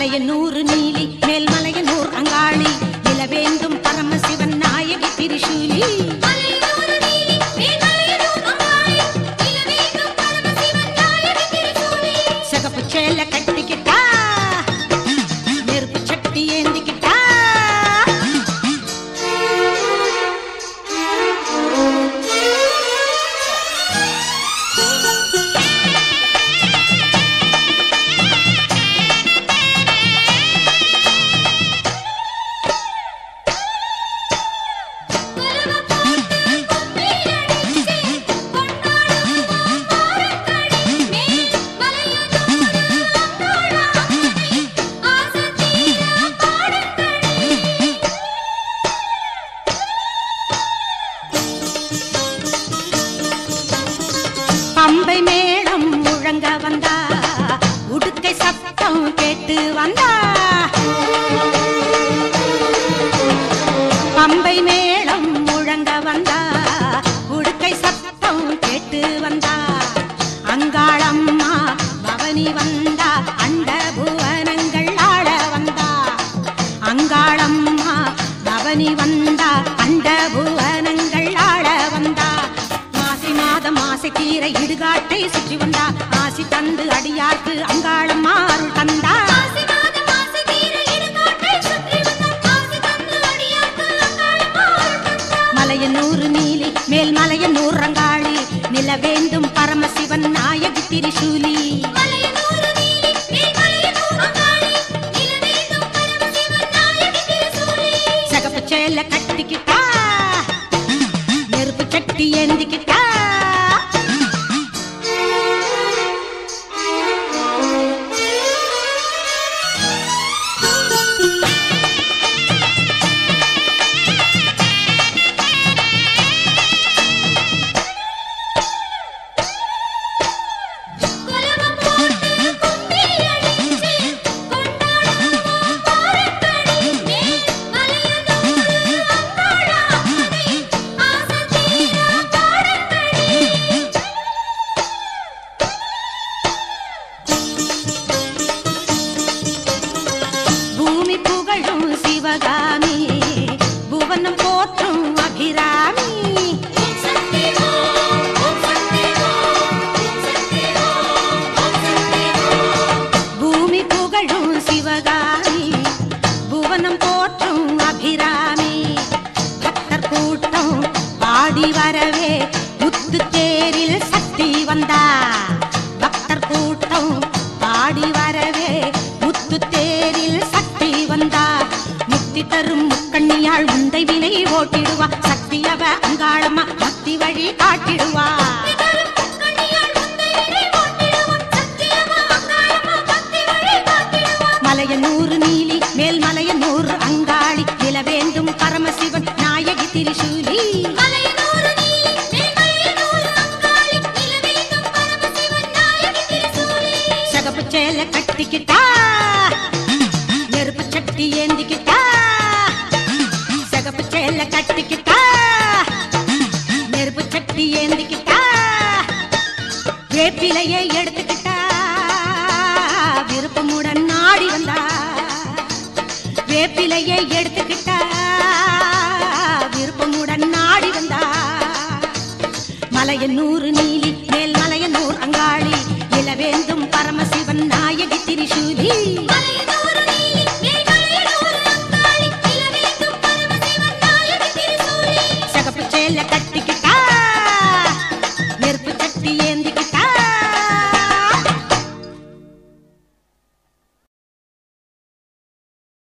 மலையனூர் நீலி மேல்மலையனூர் அங்காளி நிலவேந்தும் பரமசிவன் நாயகி திரிசூலி மலையனூர் நீலி மேல்மலையனூர் அங்காளி நிலவேந்தும் பரமசிவன் நாயகி திருச்சூழி சிகப்பு சேல கட்டிக்கிட்டா நெருப்பு சட்டி ஏந்திக்கிட்டா பம்பை மேளம் முழங்க வந்தா உடுக்கை சத்தம் கேட்டு வந்தா பம்பை மேளம் முழங்க வந்தா உடுக்கை சத்தம் கேட்டு வந்தா அங்காளம்மா பவனி வந்தா அண்ட புவனங்கள் ஆள வந்தா அங்காளம்மா பவனி வந்தா அண்ட புவனங்கள் ஆள வந்தா மாசி மாதம் மாசை கீரை இடுகாட்டை சுற்றி வந்தா ஆசி தந்து அடியார்க்கு அங்காளம்மா அருள் தந்தா மலையனூர் நீலி மேல் மலையனூர் ரங்காளி நிலவேந்தும் பரமசிவன் நாயகி திரிசூலி சகப்பு சேல கட்டிக்கிட்டா நெருப்பு சட்டி ஏந்திக்கிட்டா பூமி புகழும் சிவகாமி புவனம் போற்றும் அபிராமி பூமி புகழும் சிவகாமி புவனம் போற்றும் அபிராமி பக்தர் கூட்டம் பாடி வரவே முத்து தேரில் சக்தி வந்தா பக்தர் கூட்டம் பாடி வரவே முத்து தேரில் சக்தி வந்தா முக்தி தரும் முக்கண்ணியாள் உண்டை வினை ஓட்டிடுவா சக்தி அவ அங்காளம்மா பக்தி வழி காட்டிடுவா மலையனூர் நீலி மேல் மலையனூர் அங்காளி நிலவேந்தும் பரமசிவன் நாயகி திரிசூலி சகப்பு சேல கட்டிக்கிட்டா நெருப்பு சட்டி ஏந்திக்கிட்டா சகப்பு சேல கட்டிக்கிட்டா நெருப்பு சட்டி ஏந்திக்கிட்டா வேப்பிலையை எடுத்துக்கிட்டா விருப்பமுடன் நாடி வந்தா வேப்பிலையை எடுத்துக்கிட்டா விருப்பமுடன் நாடி வந்தா மலையனூர் நீலி மேல் மலையனூர் அங்காளி இளவேந்தும் பரமசிவன் நாயகி திரிசூலி மலையனூர்